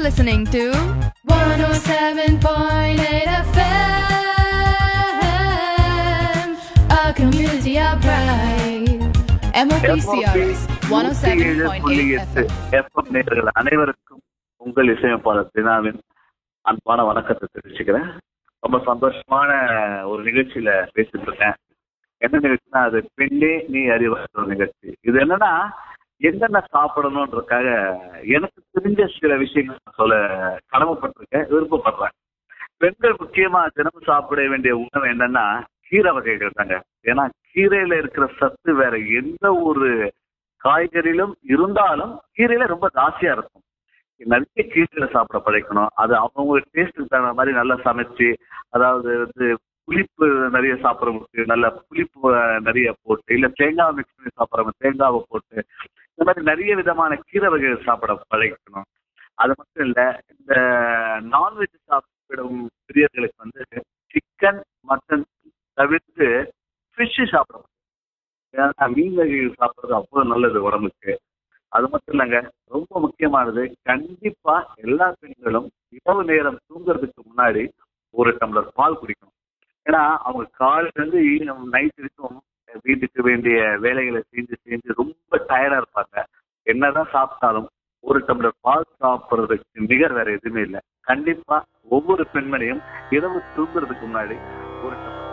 listening to 107.8 FM, a community of pride. MOPCRS 107.8 FM. FM நேயர்கள் அனைவருக்கும் உங்கள் இசையமைப்பாளர் தினாவின் அன்பான வணக்கத்தை தெரிவிச்சுக்கிறேன் ரொம்ப சந்தோஷமான ஒரு நிகழ்ச்சியில பேசிட்டு இருக்கேன் என்ன நிகழ்ச்சினா அது பெண்ணே நீ அறிவார் ஒரு நிகழ்ச்சி இது என்னன்னா என்னென்ன சாப்பிடணுன்றதுக்காக எனக்கு தெரிஞ்ச சில விஷயங்கள் நான் சொல்ல கடமைப்பட்டிருக்கேன் விருப்பப்படுறேன் பெண்கள் முக்கியமா தினமும் சாப்பிட வேண்டிய உணவு என்னன்னா கீரை வகைகள் தாங்க ஏன்னா கீரையில இருக்கிற சத்து வேற எந்த ஒரு காய்கறியிலும் இருந்தாலும் கீரையில ரொம்ப ஜாஸ்தியா இருக்கும் நிறைய கீரையில சாப்பிட பழக்கணும் அது அவங்க டேஸ்ட்டுக்கு தகுந்த மாதிரி நல்லா சமைச்சு அதாவது வந்து புளிப்பு நிறைய சாப்பிட்றவங்களுக்கு நல்ல புளிப்பு அஹ், நிறைய போட்டு இல்ல தேங்காய் மிக்ஸ் பண்ணி சாப்பிட்றவங்க தேங்காவை போட்டு இந்த மாதிரி நிறைய விதமான கீரை வகைகள் சாப்பிட பழகிக்கணும் அது மட்டும் இல்ல இந்த நான்வெஜ் சாப்பிடும் பிரியர்களுக்கு வந்து சிக்கன் மட்டன் தவிர்த்து ஃபிஷ் சாப்பிடணும் ஏன்னா மீன் வகைகள் சாப்பிட்றது அவ்வளவு நல்லது உடம்புக்கு அது மட்டும் இல்லைங்க ரொம்ப முக்கியமானது கண்டிப்பா எல்லா பெண்களும் இரவு நேரம் தூங்குறதுக்கு முன்னாடி ஒரு டம்ளர் பால் குடிக்கணும் ஏன்னா அவங்க காலையில இருந்து நைட் வரைக்கும் வீட்டுக்கு வேண்டிய வேலைகளை செஞ்சு செஞ்சு ரொம்ப டயர்டா இருப்பாங்க என்னதான் சாப்பிட்டாலும் ஒரு டம்ளர் பால் சாப்பிட்றதுக்கு நிகர் வேற எதுவுமே இல்லை கண்டிப்பா ஒவ்வொரு பெண்மணியும் இரவு தூங்குறதுக்கு முன்னாடி ஒரு டம்ளர்